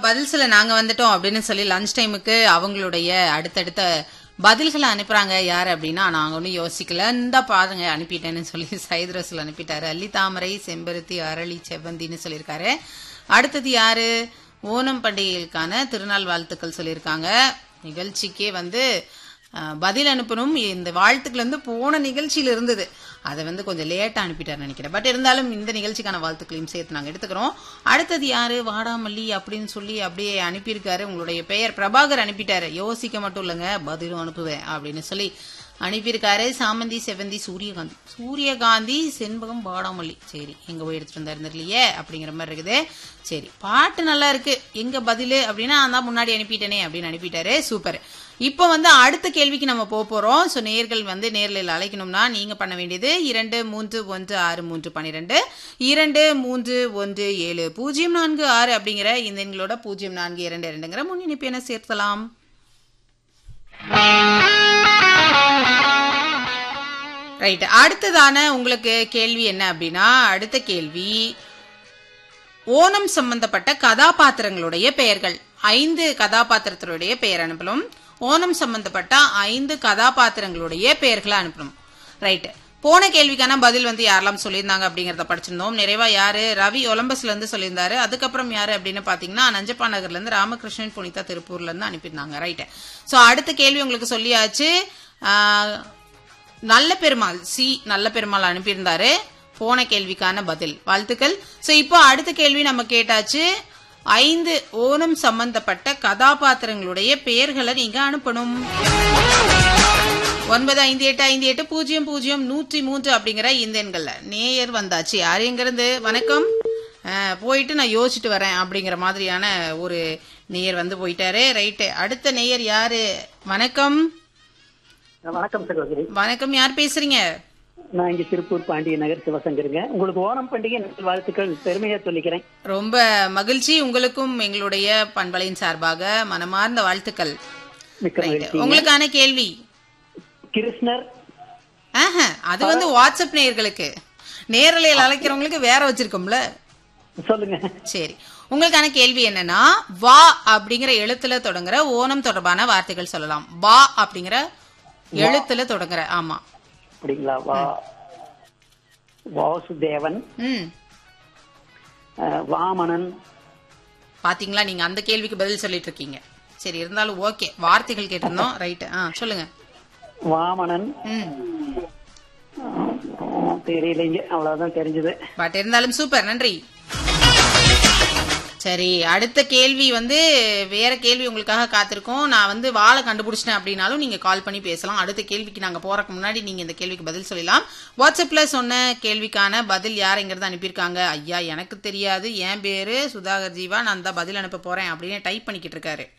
பதில் சொல்ல நாங்க வந்துட்டோம் அப்படின்னு சொல்லி லஞ்ச் டைமுக்கு அவங்களுடைய அடுத்தடுத்த பதில்களை அனுப்புறாங்க யாரு அப்படின்னா நாங்க ஒன்றும் யோசிக்கல இந்த பாருங்க அனுப்பிட்டேன்னு சொல்லி சைத் ரசூல் அனுப்பிட்டாரு அல்லி தாமரை செம்பருத்தி அரளி செவ்வந்தின்னு சொல்லியிருக்காரு அடுத்தது யாரு ஓணம் பண்டிகைகளுக்கான திருநாள் வாழ்த்துக்கள் சொல்லியிருக்காங்க நிகழ்ச்சிக்கே வந்து அஹ், பதில் அனுப்பணும் இந்த வாழ்த்துக்கள் வந்து போன நிகழ்ச்சியில இருந்தது அதை வந்து கொஞ்சம் லேட்டா அனுப்பிட்டாரு நினைக்கிறேன் பட் இருந்தாலும் இந்த நிகழ்ச்சிக்கான வாழ்த்துக்களையும் சேர்த்து நாங்க எடுத்துக்கிறோம் அடுத்தது யாரு வாடாமல்லி அப்படின்னு சொல்லி அப்படியே அனுப்பியிருக்காரு உங்களுடைய பெயர் பிரபாகர் அனுப்பிட்டாரு யோசிக்க மட்டும் இல்லைங்க பதிலும் அனுப்புவேன் அப்படின்னு சொல்லி அனுப்பியிருக்காரு சாமந்தி செவந்தி சூரியகாந்தி சூரியகாந்தி செண்பகம் வாடாமல்லி சரி எங்க போய் எடுத்துட்டு வந்தாரு தெரியலையே அப்படிங்கிற மாதிரி இருக்குது சரி பாட்டு நல்லா இருக்கு எங்க பதிலு அப்படின்னா நான் தான் முன்னாடி அனுப்பிட்டேனே அப்படின்னு அனுப்பிட்டாரு சூப்பர் இப்போ வந்து அடுத்த கேள்விக்கு நம்ம போக போறோம் ஸோ நேர்கள் வந்து நேரில் அழைக்கணும்னா நீங்க பண்ண வேண்டியது இரண்டு மூன்று ஒன்று ஆறு மூன்று பன்னிரெண்டு இரண்டு மூன்று ஒன்று ஏழு பூஜ்ஜியம் நான்கு ஆறு அப்படிங்கிற இந்த எண்களோட பூஜ்ஜியம் நான்கு இரண்டு இரண்டுங்கிற முன்னிணைப்பு என சேர்த்தலாம் ரைட் அடுத்ததான உங்களுக்கு கேள்வி என்ன அப்படின்னா அடுத்த கேள்வி ஓணம் சம்பந்தப்பட்ட கதாபாத்திரங்களுடைய பெயர்கள் ஐந்து கதாபாத்திரத்தினுடைய பெயர் அனுப்பணும் ஓணம் சம்பந்தப்பட்ட ஐந்து கதாபாத்திரங்களுடைய பெயர்களை அனுப்பணும் ரைட் போன கேள்விக்கான பதில் வந்து யாரெல்லாம் சொல்லியிருந்தாங்க அப்படிங்கறத படிச்சிருந்தோம் நிறைவா யாரு ரவி ஒலம்பஸ்ல இருந்து சொல்லியிருந்தாரு அதுக்கப்புறம் யாரு அப்படின்னு பாத்தீங்கன்னா நஞ்சப்பா நகர்ல இருந்து ராமகிருஷ்ணன் புனிதா திருப்பூர்ல இருந்து அனுப்பியிருந்தாங்க ரைட் சோ அடுத்த கேள்வி உங்களுக்கு சொல்லியாச்சு ஆஹ், நல்ல பெருமாள் சி நல்ல பெருமாள் அனுப்பியிருந்தாரு போன கேள்விக்கான பதில் வாழ்த்துக்கள் சோ இப்போ அடுத்த கேள்வி நம்ம கேட்டாச்சு ஐந்து ஓணம் சம்பந்தப்பட்ட கதாபாத்திரங்களுடைய பெயர்களை நீங்க அனுப்பணும் ஒன்பது ஐந்து எட்டு ஐந்து எட்டு பூஜ்ஜியம் பூஜ்ஜியம் நூற்றி மூன்று அப்படிங்கிற இந்த எண்கள்ல நேயர் வந்தாச்சு யார் எங்கிருந்து வணக்கம் அஹ், போயிட்டு நான் யோசிச்சுட்டு வரேன் அப்படிங்கிற மாதிரியான ஒரு நேயர் வந்து போயிட்டாரு ரைட்டு அடுத்த நேயர் யாரு வணக்கம் வணக்கம் சகோதரி வணக்கம் யார் பேசுறீங்க நான் இங்க திருப்பூர் பாண்டிய நகர் சிவசங்கருங்க உங்களுக்கு ஓணம் பண்டிகை நல் வாழ்த்துக்கள் பெருமையா சொல்லிக்கிறேன் ரொம்ப மகிழ்ச்சி உங்களுக்கும் எங்களுடைய பண்பலையின் சார்பாக மனமார்ந்த வாழ்த்துக்கள் மிக்க ரைட்டு. மகிழ்ச்சி உங்களுக்கான கேள்வி கிருஷ்ணர் ஆஹா, அது வந்து வாட்ஸ்அப் நேயர்களுக்கு நேரலையில் அழைக்கிறவங்களுக்கு வேற வச்சிருக்கோம்ல சொல்லுங்க சரி உங்களுக்கான கேள்வி என்னன்னா வா அப்படிங்கிற எழுத்துல தொடங்குற ஓணம் தொடர்பான வார்த்தைகள் சொல்லலாம் வா அப்படிங்கிற எழுத்துல தொடங்குற ஆமா அப்படிங்களா வா வாசுதேவன் ம் அஹ், வாமனன் பாத்தீங்களா நீங்க அந்த கேள்விக்கு பதில் சொல்லிட்டு இருக்கீங்க சரி இருந்தாலும் ஓகே வார்த்தைகள் கேட்டிருந்தோம் ரைட்டு ஆ சொல்லுங்க வாமனன் ம் அஹ், தெரியலைங்க அவ்வளவுதான் தெரிஞ்சது பட் இருந்தாலும் சூப்பர் நன்றி சரி அடுத்த கேள்வி வந்து வேற கேள்வி உங்களுக்காக காத்திருக்கோம் நான் வந்து வாழை கண்டுபிடிச்சிட்டேன் அப்படின்னாலும் நீங்க கால் பண்ணி பேசலாம் அடுத்த கேள்விக்கு நாங்க போறதுக்கு முன்னாடி நீங்க இந்த கேள்விக்கு பதில் சொல்லலாம் வாட்ஸ்அப்ல சொன்ன கேள்விக்கான பதில் யாருங்கிறத அனுப்பியிருக்காங்க ஐயா எனக்கு தெரியாது என் பேரு சுதாகர் ஜீவா நான் தான் பதில் அனுப்ப போறேன் அப்படின்னு டைப் பண்ணிக்கிட்டு இருக்காரு